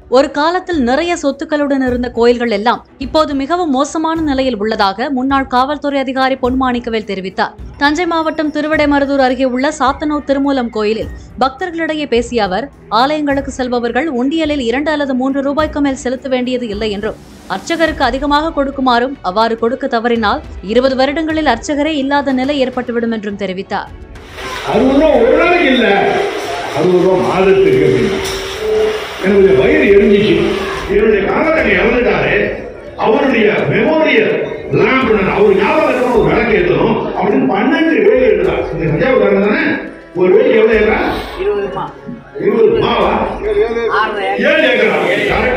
ஒரு காலத்தில் நிறைய சொத்துக்களுடன் இருந்த கோயில்கள் எல்லாம் இப்போது மிகவும் மோசமான நிலையில் உள்ளதாக முன்னாள் காவல்துறை அதிகாரி பொன்மாணிக்கவேல் தெரிவித்தார் தஞ்சை மாவட்டம் திருவிடைமருதூர் அருகே உள்ள சாத்தனூர் திருமூலம் கோயிலில் பக்தர்களிடையே பேசிய அவர் ஆலயங்களுக்கு செல்பவர்கள் உண்டியலில் இரண்டு அல்லது மூன்று ரூபாய்க்கு மேல் செலுத்த வேண்டியது இல்லை என்றும் அர்ச்சகருக்கு அதிகமாக கொடுக்குமாறும் அவ்வாறு கொடுக்க தவறினால் இருபது வருடங்களில் அர்ச்சகரே இல்லாத நிலை ஏற்பட்டுவிடும் என்றும் தெரிவித்தார் அறுபது ரூபா ஒரு நாளைக்கு இல்ல அறுபது ரூபா மாதத்துக்கு அப்படின்னா என்னுடைய வயிறு எரிஞ்சிச்சு என்னுடைய காதலனை இறந்துட்டாரு அவருடைய மெமோரியல் லேம்ப் அவர் ஞாபகத்தில் ஒரு விளக்கு ஏற்றணும் அப்படின்னு பன்னெண்டு வேலை எழுதுறார் இந்த தஞ்சாவூர் தானே ஒரு வேலை எவ்வளவு ஏக்கரா இருபதுமா இருபது மாவா ஆறரை ஏழு ஏக்கரா